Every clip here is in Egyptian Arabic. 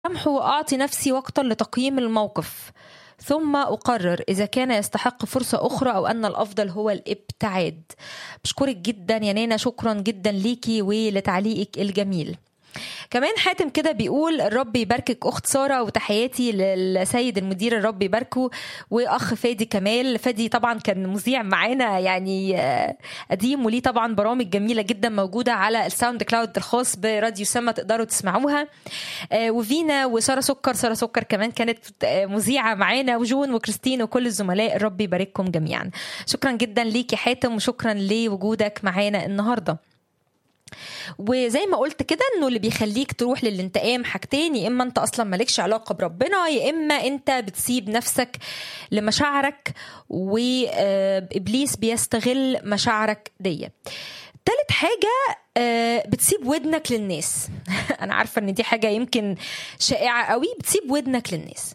أمحو وأعطي نفسي وقتا لتقييم الموقف ثم أقرر إذا كان يستحق فرصة أخرى أو أن الأفضل هو الابتعاد بشكرك جدا يا نانا شكرا جدا ليكي ولتعليقك الجميل كمان حاتم كده بيقول الرب يباركك اخت ساره وتحياتي للسيد المدير الرب يباركه واخ فادي كمال فادي طبعا كان مذيع معانا يعني قديم وليه طبعا برامج جميله جدا موجوده على الساوند كلاود الخاص براديو سما تقدروا تسمعوها وفينا وساره سكر ساره سكر كمان كانت مذيعه معانا وجون وكريستين وكل الزملاء الرب يبارككم جميعا شكرا جدا ليكي حاتم وشكرا لوجودك معانا النهارده وزي ما قلت كده انه اللي بيخليك تروح للانتقام حاجتين يا اما انت اصلا مالكش علاقه بربنا يا اما انت بتسيب نفسك لمشاعرك وابليس بيستغل مشاعرك دي تالت حاجة بتسيب ودنك للناس أنا عارفة إن دي حاجة يمكن شائعة قوي بتسيب ودنك للناس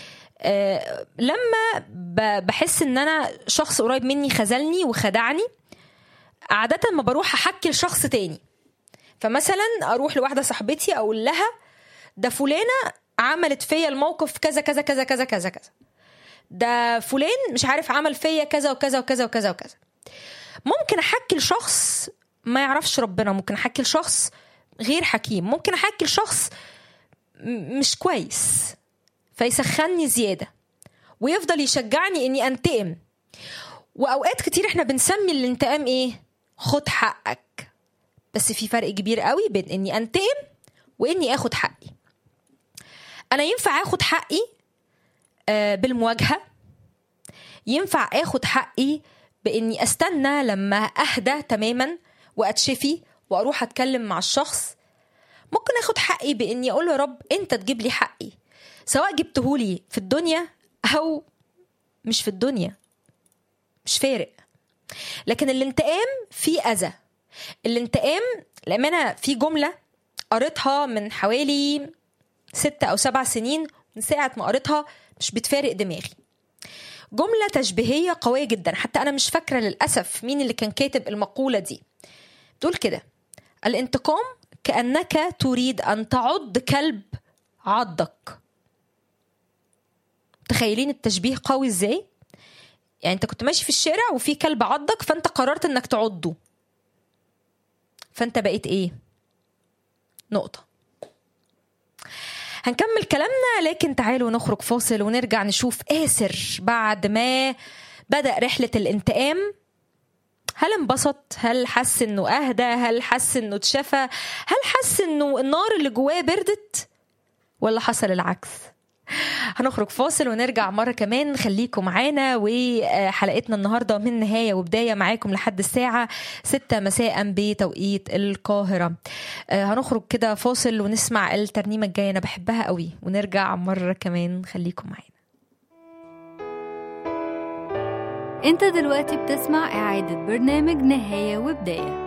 لما بحس إن أنا شخص قريب مني خذلني وخدعني عادة ما بروح أحكي لشخص تاني فمثلا أروح لواحدة صاحبتي أقول لها ده فلانة عملت فيا الموقف كذا كذا كذا كذا كذا كذا ده فلان مش عارف عمل فيا كذا وكذا وكذا وكذا وكذا ممكن أحكي لشخص ما يعرفش ربنا ممكن أحكي لشخص غير حكيم ممكن أحكي لشخص مش كويس فيسخني زيادة ويفضل يشجعني إني أنتقم وأوقات كتير إحنا بنسمي الانتقام إيه؟ خد حقك بس في فرق كبير قوي بين اني انتقم واني اخد حقي انا ينفع اخد حقي بالمواجهه ينفع اخد حقي باني استنى لما اهدى تماما واتشفي واروح اتكلم مع الشخص ممكن اخد حقي باني اقول يا رب انت تجيب لي حقي سواء جبتهولي في الدنيا او مش في الدنيا مش فارق لكن الانتقام فيه اذى الانتقام للامانه في جمله قريتها من حوالي ستة أو سبع سنين من ساعة ما قريتها مش بتفارق دماغي جملة تشبيهية قوية جدا حتى أنا مش فاكرة للأسف مين اللي كان كاتب المقولة دي بتقول كده الانتقام كأنك تريد أن تعض كلب عضك تخيلين التشبيه قوي ازاي يعني انت كنت ماشي في الشارع وفي كلب عضك فانت قررت انك تعضه فانت بقيت ايه نقطه هنكمل كلامنا لكن تعالوا نخرج فاصل ونرجع نشوف آسر بعد ما بدأ رحلة الانتقام هل انبسط؟ هل حس انه اهدى؟ هل حس انه اتشفى؟ هل حس انه النار اللي جواه بردت؟ ولا حصل العكس؟ هنخرج فاصل ونرجع مرة كمان خليكم معانا وحلقتنا النهاردة من نهاية وبداية معاكم لحد الساعة ستة مساء بتوقيت القاهرة هنخرج كده فاصل ونسمع الترنيمة الجاية أنا بحبها قوي ونرجع مرة كمان خليكم معانا انت دلوقتي بتسمع إعادة برنامج نهاية وبداية